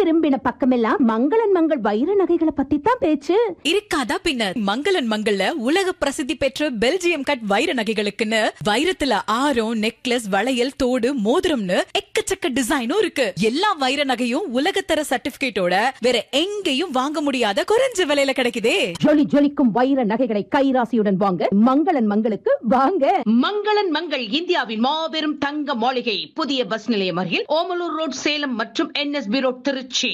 திரும்பின பக்கமெல்லாம் மங்களன் மங்கள் வைர நகைகளை பத்தி தான் பேச்சு இருக்காதா பின்ன மங்களன் மங்கள்ல உலக பிரசித்தி பெற்ற பெல்ஜியம் கட் வைர நகைகளுக்குன்னு வைரத்துல ஆரம் நெக்லஸ் வளையல் தோடு மோதிரம்னு எக்கச்சக்க டிசைனும் இருக்கு எல்லா வைர நகையும் உலகத்தர சர்டிபிகேட்டோட வேற எங்கேயும் வாங்க முடியாத குறைஞ்ச விலையில கிடைக்குதே ஜொலி ஜொலிக்கும் வைர நகைகளை கைராசியுடன் வாங்க மங்களன் மங்களுக்கு வாங்க மங்களன் மங்கள் இந்தியாவின் மாபெரும் தங்க மாளிகை புதிய பஸ் நிலையம் அருகில் ஓமலூர் ரோட் சேலம் மற்றும் என்எஸ்பி ரோட் திருச்சி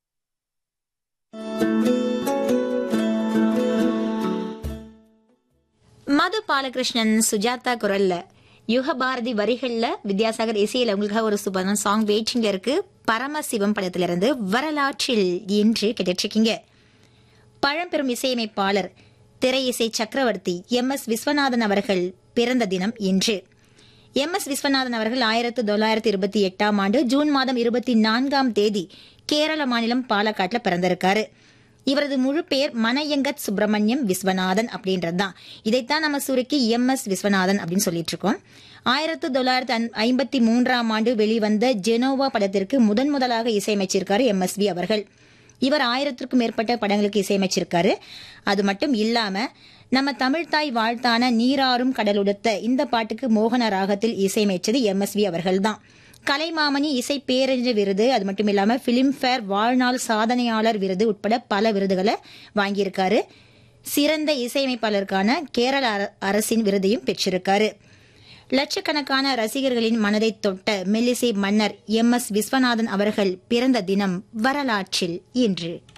மது பாலகிருஷ்ணன் சுஜாதா குரல்ல யுகபாரதி வரிகள்ல வித்யாசாகர் இசையில உங்களுக்காக ஒரு சூப்பரான சாங் வெயிட்டிங்ல இருக்கு பரமசிவம் படத்திலிருந்து வரலாற்றில் என்று கேட்டுட்டு இருக்கீங்க பழம்பெரும் இசையமைப்பாளர் திரை இசை சக்கரவர்த்தி எம் எஸ் விஸ்வநாதன் அவர்கள் பிறந்த தினம் இன்று எம் எஸ் விஸ்வநாதன் அவர்கள் ஆயிரத்து தொள்ளாயிரத்தி இருபத்தி எட்டாம் ஆண்டு ஜூன் மாதம் இருபத்தி நான்காம் தேதி கேரள மாநிலம் பாலக்காட்டுல பிறந்திருக்காரு இவரது முழு பெயர் மனையங்கத் சுப்பிரமணியம் விஸ்வநாதன் அப்படின்றது தான் இதைத்தான் நம்ம சுருக்கி எம் எஸ் விஸ்வநாதன் அப்படின்னு சொல்லிட்டு இருக்கோம் ஆயிரத்து தொள்ளாயிரத்து ஐம்பத்தி மூன்றாம் ஆண்டு வெளிவந்த ஜெனோவா படத்திற்கு முதன் முதலாக இசையமைச்சிருக்காரு எம் எஸ் வி அவர்கள் இவர் ஆயிரத்திற்கும் மேற்பட்ட படங்களுக்கு இசையமைச்சிருக்காரு அது மட்டும் இல்லாம நம்ம தமிழ்தாய் வாழ்த்தான நீராறும் கடலுடுத்த இந்த பாட்டுக்கு மோகன ராகத்தில் இசையமைச்சது எம் எஸ் வி அவர்கள் தான் கலைமாமணி இசை பேரறிஞர் விருது அது மட்டும் இல்லாம பிலிம்பேர் வாழ்நாள் சாதனையாளர் விருது உட்பட பல விருதுகளை வாங்கியிருக்காரு சிறந்த இசையமைப்பாளருக்கான கேரள அர- அரசின் விருதையும் பெற்றிருக்காரு லட்சக்கணக்கான ரசிகர்களின் மனதை தொட்ட மெல்லிசை மன்னர் எம் எஸ் விஸ்வநாதன் அவர்கள் பிறந்த தினம் வரலாற்றில் இன்று